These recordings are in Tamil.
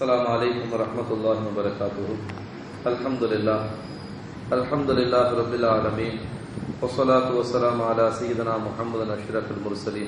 السلام عليكم ورحمة الله وبركاته الحمد لله الحمد لله رب العالمين والصلاة والسلام على سيدنا محمد أشرف المرسلين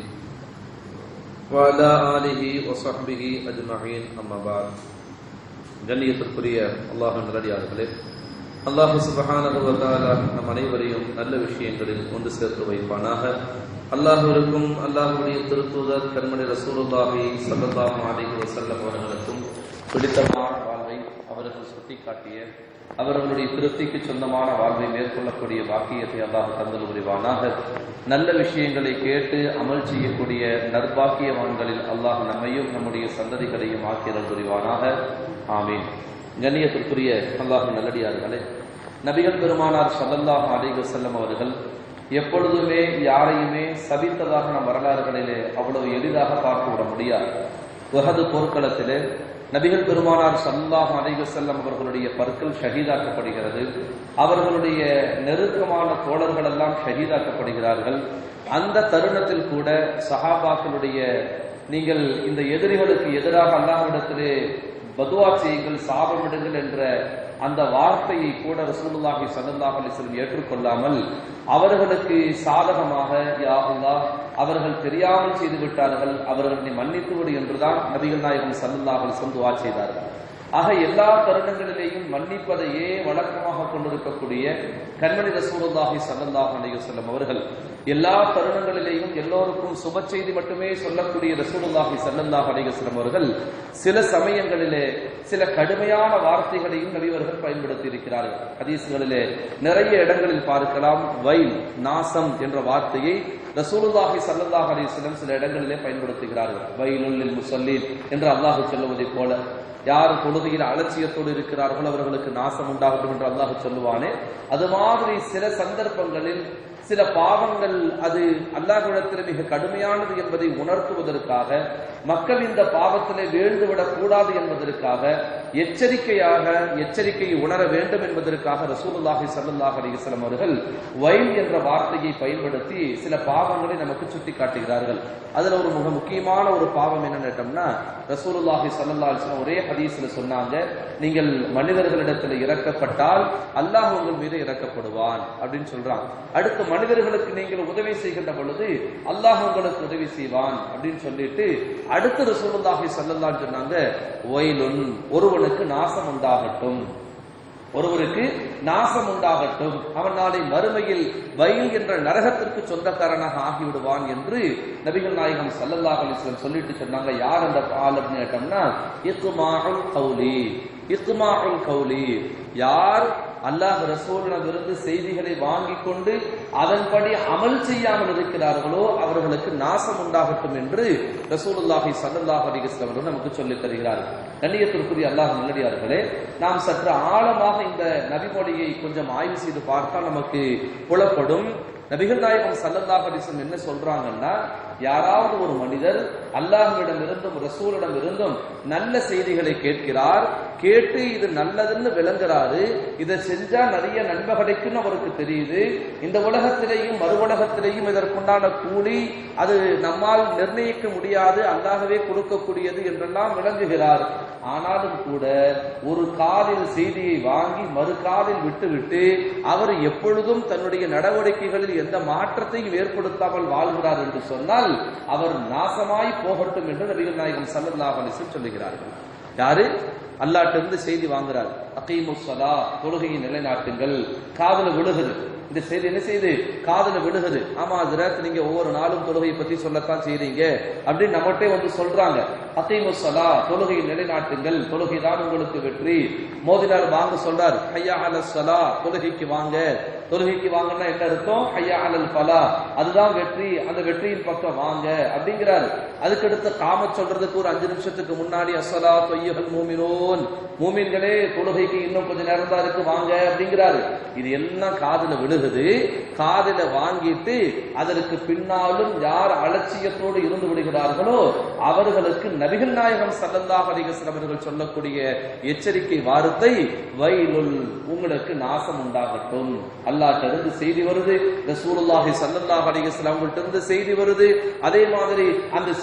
وعلى آله وصحبه أجمعين أما بعد கண்ணியத்திற்குரிய அல்லாஹ் நல்லடியார்களே அல்லாஹ் சுபஹானஹு வ தஆலா நம் அனைவரையும் நல்ல விஷயங்களில் ஒன்று சேர்த்து வைப்பானாக அல்லாஹ்விற்கும் அல்லாஹ்வுடைய திருத்தூதர் கண்மணி ரசூலுல்லாஹி ஸல்லல்லாஹு அலைஹி வஸல்லம் அவர்களுக்கும் பிடித்தமான வாழ்வை அவர்கள் சுட்டிக்காட்டிய அவர்களுடைய திருப்திக்கு சொந்தமான வாழ்வை மேற்கொள்ளக்கூடிய வாக்கியத்தை அல்லாஹ் தந்தல் புரிவானாக நல்ல விஷயங்களை கேட்டு அமல் செய்யக்கூடிய நற்பாக்கியவான்களில் அல்லாஹ் நம்மையும் நம்முடைய சந்ததிகளையும் ஆக்கியல் புரிவானாக ஆமீன் கண்ணியத்திற்குரிய அல்லாஹ் நல்லடியார்களே நபிகள் பெருமானார் ஸல்லல்லாஹு அலைஹி வஸல்லம் அவர்கள் எப்பொழுதுமே யாரையுமே சபித்ததாக நம் வரலாறுகளிலே அவ்வளவு எளிதாக பார்த்து விட முடியாது உஹது போர்க்களத்திலே நபிகள் பெருமானார் ஸல்லல்லாஹு அலைஹி வஸல்லம் அவர்களுடைய பற்கள் ஷஹீதாக்கப்படுகிறது அவர்களுடைய நெருக்கமான தோழர்கள் எல்லாம் ஷஹீதாக்கப்படுகிறார்கள் அந்த தருணத்தில் கூட சஹாபாக்களுடைய நீங்கள் இந்த எதிரிகளுக்கு எதிராக அல்லாஹ்விடத்திலே பதுவா செய்யுங்கள் சாபமிடுங்கள் என்ற அந்த வார்த்தையை கூட ரசூலுல்லாஹி ஸல்லல்லாஹு அலைஹி வஸல்லம் ஏற்றுக்கொள்ளாமல் அவர்களுக்கு சாதகமாக யா அல்லாஹ் அவர்கள் தெரியாமல் செய்து விட்டார்கள் அவர்களை மன்னித்து விடு என்றுதான் நபிகள் நாயகம் ஸல்லல்லாஹு அலைஹி வஸல்லம் துஆ செய்தார்கள் ஆக எல்லா தருணங்களிலேயும் மன்னிப்பதையே வழக்கமாக கொண்டிருக்கக்கூடிய கண்மணி ரசூலுல்லாஹி ஸல்லல்லாஹு அலைஹி வஸல்லம் அவர்கள் எல்லா தருணங்களிலேயும் எல்லோருக்கும் சுப செய்தி மட்டுமே சொல்லக்கூடிய ரசூலுல்லாஹி ஸல்லல்லாஹு அலைஹி வஸல்லம் அவர்கள் சில சமயங்களிலே சில கடுமையான வார்த்தைகளையும் நபிவர்கள் பயன்படுத்தி இருக்கிறார்கள் ஹதீஸ்களிலே நிறைய இடங்களில் பார்க்கலாம் வைல் நாசம் என்ற வார்த்தையை ரசூலுல்லாஹி ஸல்லல்லாஹு அலைஹி வஸல்லம் சில இடங்களிலே பயன்படுத்துகிறார்கள் வைலுல் முஸல்லீன் என்று அல்லாஹ் சொல்லுவதைப் போல யார் தொழுகையில் அலட்சியத்தோடு இருக்கிறார்களோ அவர்களுக்கு நாசம் உண்டாகட்டும் என்று அல்லாஹ் சொல்லுவானே அது மாதிரி சில சந்தர்ப்பங்களில் சில பாவங்கள் அது அல்லாஹ்விடத்தில் மிக கடுமையானது என்பதை உணர்த்துவதற்காக மக்கள் இந்த பாவத்திலே வீழ்ந்து விடக் கூடாது என்பதற்காக எச்சரிக்கையாக எச்சரிக்கையை உணர வேண்டும் என்பதற்காக ரசூலுல்லாஹி ஸல்லல்லாஹு அலைஹி வஸல்லம் அவர்கள் வைல் என்ற வார்த்தையை பயன்படுத்தி சில பாவங்களை நமக்கு சுட்டி காட்டுகிறார்கள் அதுல ஒரு மிக முக்கியமான ஒரு பாவம் என்னன்னு கேட்டோம்னா ரசூலுல்லாஹி ஸல்லல்லாஹு அலைஹி வஸல்லம் ஒரே ஹதீஸ்ல சொன்னாங்க நீங்கள் மனிதர்களிடத்தில் இறக்கப்பட்டால் அல்லாஹ் உங்கள் மீது இறக்கப்படுவான் அப்படின்னு சொல்றான் அடுத்து மனிதர்களுக்கு நீங்கள் உதவி செய்கின்ற பொழுது அல்லாஹ் உங்களுக்கு உதவி செய்வான் அப்படின்னு சொல்லிட்டு அடுத்து ரசூலுல்லாஹி ஸல்லல்லாஹு சொன்னாங்க ஒயிலுன் ஒருவனுக்கு நாசம் உண்டாகட்டும் ஒருவருக்கு நாசம் உண்டாகட்டும் அவன் நாளை மறுமையில் வயல் என்ற நரகத்திற்கு சொந்தக்காரனாக ஆகிவிடுவான் என்று நபிகள் நாயகம் சல்லல்லாஹ் அலிஸ்லம் சொல்லிட்டு சொன்னாங்க யார் அந்த ஆள் அப்படின்னு கேட்டோம்னா இத்துமாவுல் கௌலி இத்துமாவுல் கௌலி யார் அல்லாஹ் ரசூலிடமிருந்து செய்திகளை வாங்கி கொண்டு அதன்படி அமல் செய்யாமல் இருக்கிறார்களோ அவர்களுக்கு நாசம் உண்டாகட்டும் என்று ரசூலுல்லாஹி சல்லல்லாஹு அலைஹி வஸல்லம் அவர்கள் நமக்கு சொல்லித் தருகிறார்கள் கண்ணியத்திற்குரிய அல்லாஹ் நல்லடியார்களே நாம் சற்று ஆழமாக இந்த நபிமொழியை கொஞ்சம் ஆய்வு செய்து பார்த்தால் நமக்கு புலப்படும் நபிகள் நாயகம் சல்லல்லாஹு அலைஹி வஸல்லம் என்ன சொல்றாங்கன்னா யாராவது ஒரு மனிதர் அல்லாஹ்விடம் இருந்தும் ரசூலிடம் இருந்தும் நல்ல செய்திகளை கேட்கிறார் கேட்டு இது நல்லதுன்னு விளங்குறாரு இதை செஞ்சா நிறைய நன்மை கிடைக்கும்னு அவருக்கு தெரியுது இந்த உலகத்திலேயும் மறு உலகத்திலேயும் இதற்குண்டான கூலி அது நம்மால் நிர்ணயிக்க முடியாது அல்லாகவே கொடுக்கக்கூடியது என்றெல்லாம் விளங்குகிறார் ஆனாலும் கூட ஒரு காலில் செய்தியை வாங்கி மறு காலில் விட்டுவிட்டு அவர் எப்பொழுதும் தன்னுடைய நடவடிக்கைகளில் எந்த மாற்றத்தையும் ஏற்படுத்தாமல் வாழ்கிறார் என்று சொன்னால் அவர் நாசமாய் போகட்டும் என்று நபிகள் நாயகம் சல்லல்லாஹ் அலிஸ்லம் சொல்லுகிறார்கள் யாரு அல்லாட்டிருந்து செய்தி வாங்குறார் அகீமு சலா தொழுகையை நிலைநாட்டுங்கள் காதல விழுகுது இந்த செய்தி என்ன செய்யுது காதல விழுகுது ஆமா ஹசரத் நீங்க ஒவ்வொரு நாளும் தொழுகையை பத்தி சொல்லத்தான் செய்றீங்க அப்படின்னு நம்மகிட்டே வந்து சொல்றாங்க அத்தைமு சலா தொழுகையை நிலைநாட்டுங்கள் தொழுகை தான் உங்களுக்கு வெற்றி மோதினார் வாங்க சொல்றார் ஹையா அல சலா தொழுகைக்கு வாங்க தொழுகைக்கு வாங்கன்னா என்ன அர்த்தம் ஹையா அலல் பலா அதுதான் வெற்றி அந்த வெற்றியின் பக்கம் வாங்க அப்படிங்கிறாரு அதுக்கடுத்து காம சொல்றதுக்கு ஒரு அஞ்சு நிமிஷத்துக்கு முன்னாடி அசலா தொய்யகல் மூமினோன் மூமின்களே தொழுகைக்கு இன்னும் கொஞ்ச நேரம் தான் இருக்கு வாங்க அப்படிங்கிறாரு இது எல்லாம் காதுல விழுகுது காதுல வாங்கிட்டு அதற்கு பின்னாலும் யார் அலட்சியத்தோடு இருந்து விடுகிறார்களோ அவர்களுக்கு நபிகள் நாயகம் சல்லல்லாஹ் அலிகஸ்லம் அவர்கள் சொல்லக்கூடிய எச்சரிக்கை வார்த்தை வயலுள் உங்களுக்கு நாசம் உண்டாகட்டும் அல்லாஹ் இருந்து செய்தி வருது ரசூலுல்லாஹி ஸல்லல்லாஹு அலைஹி வஸல்லம் இருந்து செய்தி வருது அதே மாதிரி அந்த செய்தி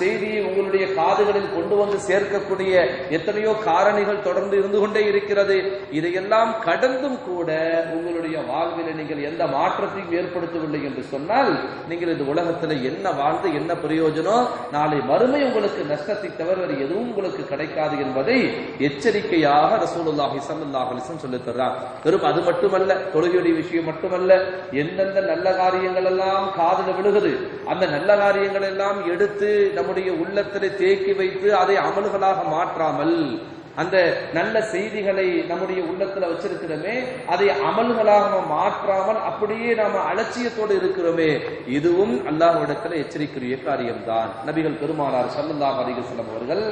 செய்தியை உங்களுடைய காதுகளில் கொண்டு வந்து சேர்க்கக்கூடிய எத்தனையோ காரணிகள் தொடர்ந்து இருந்து கொண்டே இருக்கிறது இதையெல்லாம் கடந்தும் கூட உங்களுடைய வாழ்வில் நீங்கள் எந்த மாற்றத்தையும் ஏற்படுத்தவில்லை என்று சொன்னால் நீங்கள் இந்த உலகத்துல என்ன வாழ்ந்து என்ன பிரயோஜனம் நாளை மறுமை உங்களுக்கு நஷ்டத்தை தவிர வேறு எதுவும் உங்களுக்கு கிடைக்காது என்பதை எச்சரிக்கையாக ரசூலுல்லாஹி ஸல்லல்லாஹு அலைஹி வஸல்லம் சொல்லித் தர்றார் வெறும் அது மட்டுமல்ல தொழுகையுடைய விஷயம் மட்டுமல்ல எந்தெந்த நல்ல காரியங்கள் எல்லாம் காதுல விழுகுது அந்த நல்ல காரியங்கள் எல்லாம் எடுத்து நம்முடைய உள்ளத்திலே தேக்கி வைத்து அதை அமல்களாக மாற்றாமல் அந்த நல்ல செய்திகளை நம்முடைய உள்ளத்துல வச்சிருக்கிறோமே அதை அமல்களாக நம்ம மாற்றாமல் அப்படியே நாம அலட்சியத்தோடு இருக்கிறோமே இதுவும் அல்லாஹ்விடத்துல எச்சரிக்கிற காரியம்தான் நபிகள் பெருமானார் ஸல்லல்லாஹு அலைஹி வஸல்லம் அவர்கள்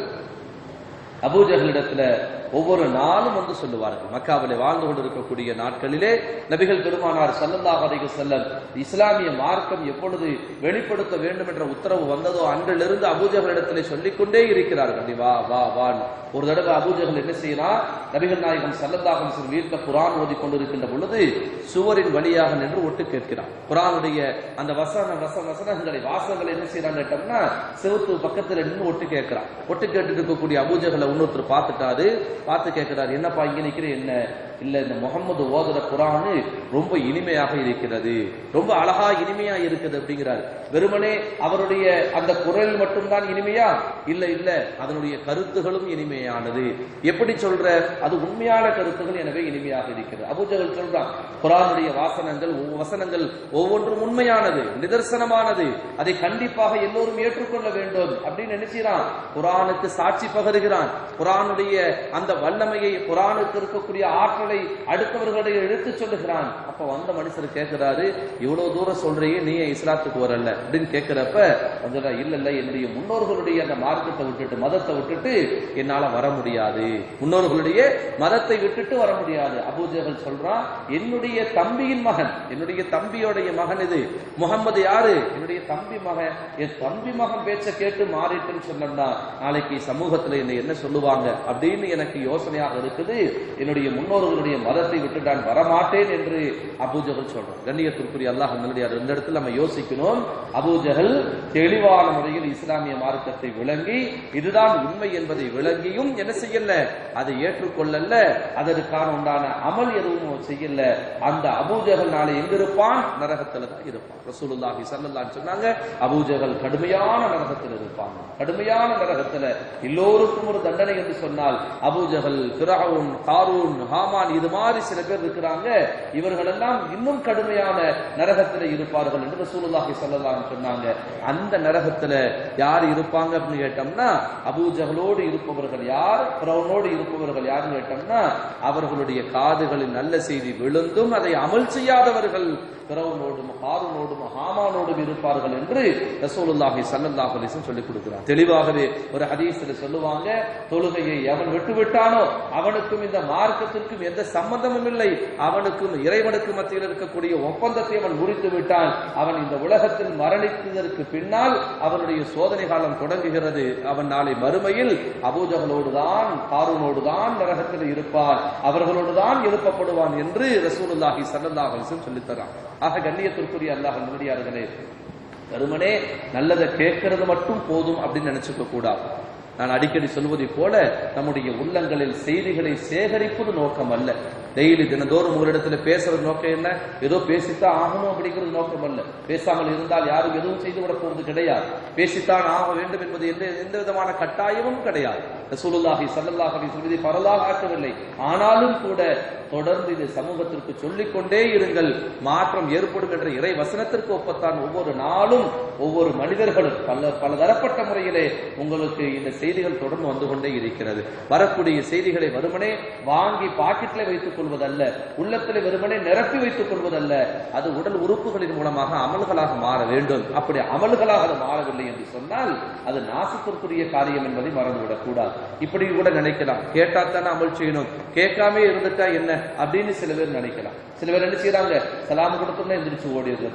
அபூஜகளிடத்துல ஒவ்வொரு நாளும் வந்து சொல்லுவார்கள் மக்காவிலே வாழ்ந்து கொண்டிருக்கக்கூடிய நாட்களிலே நபிகள் பெருமானார் ஸல்லல்லாஹு அலைஹி வஸல்லம் இஸ்லாமிய மார்க்கம் எப்பொழுது வெளிப்படுத்த வேண்டும் என்ற உத்தரவு வந்ததோ அன்றிலிருந்து அபூஜகளிடத்திலே சொல்லிக்கொண்டே இருக்கிறார்கள் நீ வா வா வா ஒரு தடவை அபூஜகள் என்ன செய்யலாம் நபிகள் நாயகம் ஸல்லல்லாஹு அலைஹி வஸல்லம் வீட்டில் குர்ஆன் ஓதி கொண்டிருக்கின்ற பொழுது சுவரின் வழியாக நின்று ஒட்டு கேட்கிறான் குர்ஆனுடைய அந்த வசன வச வசனங்களை வாசகங்களை என்ன செய்யறான்னு கேட்டோம்னா செவுத்து பக்கத்துல நின்று ஒட்டு கேட்கிறான் ஒட்டு கேட்டுட்டு இருக்கக்கூடிய அபூஜகளை இன்னொருத்தர் பார்த்துட்டாரு பார்த்து கேட்கிறார் என்னப்பா இங்க நிக்கிற என்ன இல்ல இந்த முகமது ஓதுற குரானு ரொம்ப இனிமையாக இருக்கிறது ரொம்ப அழகா இனிமையா இருக்குது அப்படிங்கிறார் வெறுமனே அவருடைய அந்த குரல் மட்டும்தான் இனிமையா இல்ல இல்ல அதனுடைய கருத்துகளும் இனிமையானது எப்படி சொல்ற அது உண்மையான கருத்துகள் எனவே இனிமையாக இருக்கிறது அபூஜகல் சொல்றான் குரானுடைய வாசனங்கள் ஒவ்வொரு வசனங்கள் ஒவ்வொன்றும் உண்மையானது நிதர்சனமானது அதை கண்டிப்பாக எல்லோரும் ஏற்றுக்கொள்ள வேண்டும் அப்படின்னு நினைச்சான் குரானுக்கு சாட்சி பகருகிறான் குரானுடைய அந்த வல்லமையை குரானுக்கு இருக்கக்கூடிய ஆற்றலை அடுத்தவர்களிடையே எடுத்துச் சொல்லுகிறான் அப்ப வந்த மனுஷர் கேட்கிறாரு இவ்வளவு தூரம் சொல்றியே நீ ஏன் இஸ்லாத்துக்கு வரல அப்படின்னு கேட்கிறப்ப வந்து இல்ல இல்ல என்னுடைய முன்னோர்களுடைய அந்த மார்க்கத்தை விட்டுட்டு மதத்தை விட்டுட்டு என்னால வர முடியாது முன்னோர்களுடைய மதத்தை விட்டுட்டு வர முடியாது அபூஜகல் சொல்றான் என்னுடைய தம்பியின் மகன் என்னுடைய தம்பியோடைய மகன் இது முகம்மது யாரு என்னுடைய தம்பி மகன் என் தம்பி மகன் பேச்ச கேட்டு மாறிட்டுன்னு சொன்னோம்னா நாளைக்கு சமூகத்துல என்ன என்ன சொல்லுவாங்க அப்படின்னு எனக்கு யோசனையாக இருக்குது என்னுடைய முன்னோர்களுடைய மதத்தை விட்டு நான் வரமாட்டேன் என்று அபூஜகல் சொல்றோம் கண்ணியத்திற்குரிய அல்லாஹ் நல்லடியார் இந்த இடத்துல நம்ம யோசிக்கணும் அபூஜகல் தெளிவான முறையில் இஸ்லாமிய மார்க்கத்தை விளங்கி இதுதான் உண்மை என்பதை விளங்கியும் என்ன செய்யல அதை ஏற்றுக்கொள்ளல அதற்கான உண்டான அமல் எதுவும் அவன் செய்யல அந்த அபூஜகல் நாளை எங்க இருப்பான் நரகத்துல தான் இருப்பான் ரசூலுல்லாஹி ஸல்லல்லாஹு சொன்னாங்க அபூஜகல் கடுமையான நரகத்தில் இருப்பான் கடுமையான நரகத்துல எல்லோருக்கும் ஒரு தண்டனை என்று சொன்னால் அபூஜகல் ஃபிரௌன் காரூன் ஹாமான் இது மாதிரி சில பேர் இருக்கிறாங்க இவர்கள் எல்லாம் இன்னும் கடுமையான நரகத்துல இருப்பார்கள் என்று ரசூலுல்லாஹி ஸல்லல்லாஹு அலைஹி சொன்னாங்க அந்த நரகத்துல யார் இருப்பாங்க அப்படின்னு கேட்டோம்னா அபூஜகலோடு இருப்பவர்கள் யார் ஃபிரௌனோடு இருப்பவர்கள் யாருன்னு கேட்டோம்னா அவர்களுடைய காதுகளில் நல்ல செய்தி விழுந்தும் அதை அமல் செய்யாதவர்கள் பிறவனோடும் ஹாரூனோடும் ஹாமானோடும் இருப்பார்கள் என்று ரசூலுல்லாஹி ஸல்லல்லாஹு அலைஹி வஸல்லம் சொல்லிக் கொடுக்கிறார் தெளிவாகவே ஒரு ஹதீஸ்ல சொல்லுவாங்க தொழுகையை எவன் விட்டு விட்டானோ அவனுக்கும் இந்த மார்க்கத்திற்கும் எந்த சம்பந்தமும் இல்லை அவனுக்கும் இறைவனுக்கும் மத்தியில் இருக்கக்கூடிய ஒப்பந்தத்தை அவன் முறித்து விட்டான் அவன் இந்த உலகத்தில் மரணித்ததற்கு பின்னால் அவனுடைய சோதனை காலம் தொடங்குகிறது அவன் நாளை மறுமையில் அபூஜகளோடு தான் ஹாரூனோடு தான் நரகத்தில் இருப்பான் அவர்களோடு தான் எழுப்பப்படுவான் என்று ரசூலுல்லாஹி ஸல்லல்லாஹு அலைஹி வஸல்லம் சொல்லித் தரான் ஆக கண்ணியத்திற்குரிய அல்லாஹ் நல்லடியார்களே வெறுமனே நல்லதை கேட்கறது மட்டும் போதும் அப்படின்னு நினைச்சுக்க கூடாது நான் அடிக்கடி சொல்வதை போல நம்முடைய உள்ளங்களில் செய்திகளை சேகரிப்பது நோக்கம் அல்ல டெய்லி தினந்தோறும் உங்களிடத்துல பேசுறது நோக்கம் என்ன ஏதோ பேசித்தான் ஆகணும் அப்படிங்கிறது நோக்கம் அல்ல பேசாமல் இருந்தால் யாரும் எதுவும் செய்துவிட போவது கிடையாது பேசித்தான் ஆக வேண்டும் என்பது எந்த எந்த விதமான கட்டாயமும் கிடையாது ரசூலுல்லாஹி ஸல்லல்லாஹு அலைஹி வஸல்லம் இதை பரவலாக ஆக்கவில்லை ஆனாலும் கூட தொடர்ந்து இது சமூகத்திற்கு சொல்லிக்கொண்டே இருங்கள் மாற்றம் ஏற்படும் என்ற இறை வசனத்திற்கு ஒப்பத்தான் ஒவ்வொரு நாளும் ஒவ்வொரு மனிதர்களும் பல பல தரப்பட்ட முறையிலே உங்களுக்கு இந்த செய்திகள் தொடர்ந்து வந்து கொண்டே இருக்கிறது வரக்கூடிய செய்திகளை வெறுமனே வாங்கி பாக்கெட்ல வைத்துக் கொள்வதல்ல உள்ளத்தில் வெறுமனே நிரப்பி வைத்துக் கொள்வதல்ல அது உடல் உறுப்புகளின் மூலமாக அமல்களாக மாற வேண்டும் அப்படி அமல்களாக அது மாறவில்லை என்று சொன்னால் அது நாசத்திற்குரிய காரியம் என்பதை மறந்துவிடக் கூடாது இப்படி கூட நினைக்கலாம் கேட்டா தானே அமல் செய்யணும் கேட்காம இருந்துட்டா என்ன அப்படின்னு சில பேர் நினைக்கலாம் சில பேர் என்ன செய்யறாங்க சலாம் கொடுத்தோம்னா எந்திரிச்சு ஓடிடுறது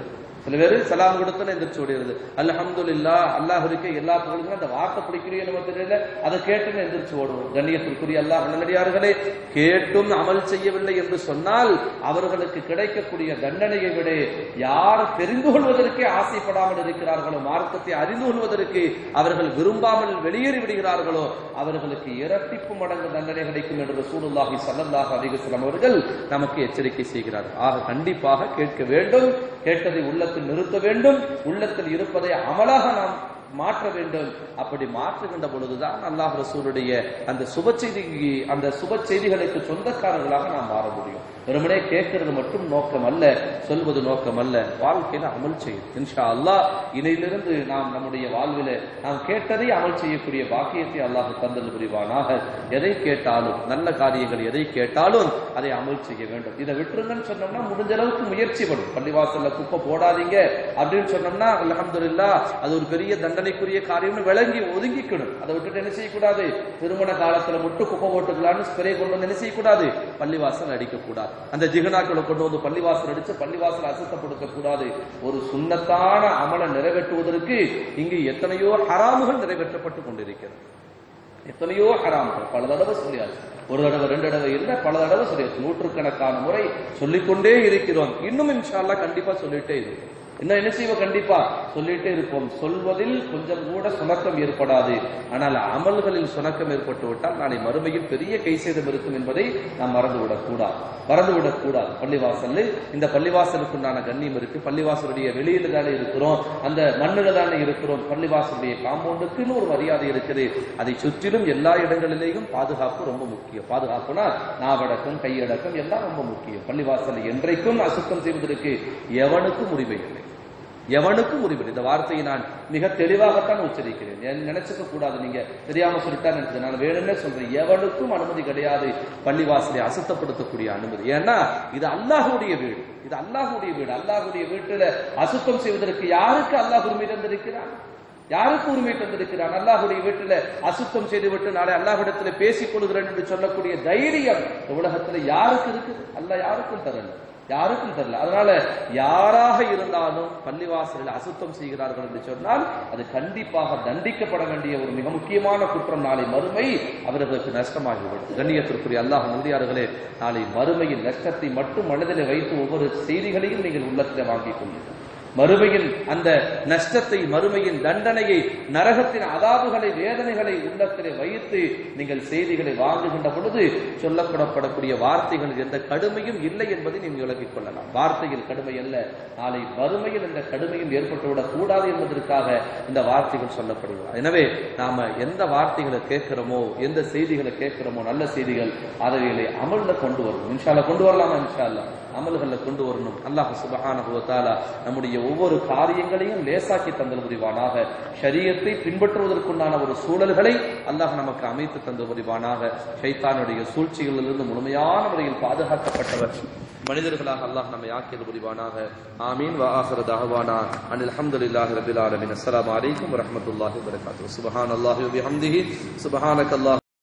சில பேர் சலாம் கொடுத்தன எந்திரிச்சு ஓடிடுது அல்ஹம்துலில்லா அல்லாஹ் இருக்க எல்லா புகழும் அந்த வார்த்தை பிடிக்கிறீங்க நம்ம தெரியல அதை கேட்டுன்னு எந்திரிச்சு ஓடுவோம் கண்ணியத்திற்குரிய அல்லாஹ் நல்லடியார்களே கேட்டும் அமல் செய்யவில்லை என்று சொன்னால் அவர்களுக்கு கிடைக்கக்கூடிய தண்டனையை விட யார் தெரிந்து கொள்வதற்கே ஆசைப்படாமல் இருக்கிறார்களோ மார்க்கத்தை அறிந்து கொள்வதற்கு அவர்கள் விரும்பாமல் வெளியேறி விடுகிறார்களோ அவர்களுக்கு இரட்டிப்பு மடங்கு தண்டனை கிடைக்கும் என்று ரசூலுல்லாஹி ஸல்லல்லாஹு அலைஹி வஸல்லம் அவர்கள் நமக்கு எச்சரிக்கை செய்கிறார் ஆக கண்டிப்பாக கேட்க வேண்டும் கேட்டதை உள்ளத்தில் நிறுத்த வேண்டும் உள்ளத்தில் இருப்பதை அமலாக நாம் மாற்ற வேண்டும் அப்படி மாற்றுகின்ற பொழுதுதான் அல்லாஹ் ரசூலுடைய அந்த சுப செய்திக்கு அந்த சுப செய்திகளுக்கு சொந்தக்காரர்களாக நாம் மாற முடியும் வெறுமனே கேட்கிறது மட்டும் நோக்கம் அல்ல சொல்வது நோக்கம் அல்ல வாழ்க்கையில அமல் செய்யும் இன்ஷா அல்லாஹ் இதிலிருந்து நாம் நம்முடைய வாழ்வில நாம் கேட்டதை அமல் செய்யக்கூடிய பாக்கியத்தை அல்லாஹ் தந்தல் புரிவானாக எதை கேட்டாலும் நல்ல காரியங்கள் எதை கேட்டாலும் அதை அமல் செய்ய வேண்டும் இதை விட்டுருங்கன்னு சொன்னோம்னா முடிஞ்ச அளவுக்கு முயற்சி பண்ணும் பள்ளிவாசல்ல குப்பை போடாதீங்க அப்படின்னு சொன்னோம்னா அல்ஹம்துலில்லாஹ் அது ஒரு பெரிய தண்டனைக்குரிய காரியம்னு விளங்கி ஒதுங்கிக்கணும் அதை விட்டுட்டு என்ன செய்யக்கூடாது திருமண காலத்துல மட்டும் குப்பை போட்டுக்கலாம்னு ஸ்ப்ரே கொண்டு வந்து என்ன செய்யக்கூடாது பள்ளிவாசல் அடிக்கக்கூடாது அந்த ஜிகனாக்களை கொண்டு வந்து பள்ளிவாசல் அடிச்சு பள்ளிவாசல் அசுத்தப்படுத்த கூடாது ஒரு சுண்ணத்தான அமலை நிறைவேற்றுவதற்கு இங்கு எத்தனையோ ஹராமுகள் நிறைவேற்றப்பட்டு கொண்டிருக்கிறது எத்தனையோ ஹராம்கள் பல தடவை சொல்லியாச்சு ஒரு தடவை ரெண்டு தடவை இல்லை பல தடவை சொல்லியாச்சு நூற்றுக்கணக்கான முறை சொல்லிக்கொண்டே இருக்கிறோம் இன்னும் இன்ஷா அல்லாஹ் கண்டிப்பா சொல்லிட்டே இருக்கும் இன்னும் என்ன செய்வோம் கண்டிப்பா சொல்லிட்டே இருப்போம் சொல்வதில் கொஞ்சம் கூட சுணக்கம் ஏற்படாது ஆனால் அமல்களில் சுணக்கம் ஏற்பட்டு விட்டால் நாளை மறுமையில் பெரிய கை சேதம் இருக்கும் என்பதை நாம் மறந்துவிடக் கூடாது மறந்துவிடக் கூடாது பள்ளிவாசல்ல இந்த பள்ளிவாசலுக்குண்டான கண்ணியம் இருக்கு பள்ளிவாசலுடைய வெளியில தானே இருக்கிறோம் அந்த மண்ணுல தானே இருக்கிறோம் பள்ளிவாசலுடைய காம்பவுண்டுக்குன்னு ஒரு மரியாதை இருக்குது அதை சுற்றிலும் எல்லா இடங்களிலேயும் பாதுகாப்பு ரொம்ப முக்கியம் பாதுகாப்புனா நாவடக்கம் கையடக்கம் எல்லாம் ரொம்ப முக்கியம் பள்ளிவாசல் என்றைக்கும் அசுத்தம் செய்வதற்கு எவனுக்கும் உரிமை இல்லை எவனுக்கும் உரிமை இந்த வார்த்தையை நான் மிக தெளிவாகத்தான் உச்சரிக்கிறேன் என் நினைச்சுக்க கூடாது நீங்க தெரியாம சொல்லிட்டா நினைச்சது நான் வேணும்னே சொல்றேன் எவனுக்கும் அனுமதி கிடையாது பள்ளிவாசலை அசுத்தப்படுத்தக்கூடிய அனுமதி ஏன்னா இது அல்லாஹுடைய வீடு இது அல்லாஹுடைய வீடு அல்லாஹுடைய வீட்டுல அசுத்தம் செய்வதற்கு யாருக்கு அல்லாஹ் உரிமை தந்திருக்கிறான் யாருக்கு உரிமை தந்திருக்கிறான் அல்லாஹுடைய வீட்டுல அசுத்தம் செய்துவிட்டு நாளை அல்லாஹ்விடத்துல பேசிக் கொள்கிறேன் என்று சொல்லக்கூடிய தைரியம் இந்த உலகத்துல யாருக்கு இருக்குது அல்லாஹ் யாருக்கும் தரல யாருக்கும் தெரியல அதனால யாராக இருந்தாலும் பள்ளிவாசலில் அசுத்தம் செய்கிறார்கள் என்று சொன்னால் அது கண்டிப்பாக தண்டிக்கப்பட வேண்டிய ஒரு மிக முக்கியமான குற்றம் நாளை மறுமை அவர்களுக்கு நஷ்டமாகிவிடும் கண்ணியத்திற்குரிய அல்லாஹ் நம்பியார்களே நாளை மறுமையின் நஷ்டத்தை மட்டும் மனதில் வைத்து ஒவ்வொரு செய்திகளையும் நீங்கள் உள்ளத்தில் வாங்கிக் கொள்ளுங்கள் மறுமையின் அந்த நஷ்டத்தை மறுமையின் தண்டனையை நரகத்தின் அதாபுகளை வேதனைகளை உள்ளத்திலே வைத்து நீங்கள் செய்திகளை வாங்குகின்ற பொழுது சொல்லப்படப்படக்கூடிய வார்த்தைகள் எந்த கடுமையும் இல்லை என்பதை நீங்கள் விளக்கிக் கொள்ளலாம் வார்த்தையில் கடுமை அல்ல நாளை மறுமையில் இந்த கடுமையும் ஏற்பட்டுவிடக் கூடாது என்பதற்காக இந்த வார்த்தைகள் சொல்லப்படுகிறது எனவே நாம எந்த வார்த்தைகளை கேட்கிறோமோ எந்த செய்திகளை கேட்கிறோமோ நல்ல செய்திகள் அவைகளை அமல்ல கொண்டு வரணும் இன்ஷால்ல கொண்டு வரலாமா இன்ஷால்லா அமல்களை கொண்டு வரணும் அல்லாஹ் சுபஹானஹு வ தஆலா நம்முடைய ஒவ்வொரு காரியங்களையும் லேசாக்கி தந்தல் புரிவானாக ஷரியத்தை பின்பற்றுவதற்குண்டான ஒரு சூழல்களை அல்லாஹ் நமக்கு அமைத்து தந்து புரிவானாக ஷைத்தானுடைய சூழ்ச்சிகளிலிருந்து முழுமையான முறையில் பாதுகாக்கப்பட்டவர் மனிதர்களாக அல்லாஹ் நம்மை ஆக்கியது புரிவானாக ஆமீன் வா ஆஹிரு தஅவானா அனில் ஹம்துலில்லாஹி ரப்பில் ஆலமீன் அஸ்ஸலாமு அலைக்கும் வ ரஹ்மத்துல்லாஹி வ பரகாத்துஹு சுப்ஹானல்லாஹி வ பிஹம்திஹி சுப்ஹானக்கல்லாஹ்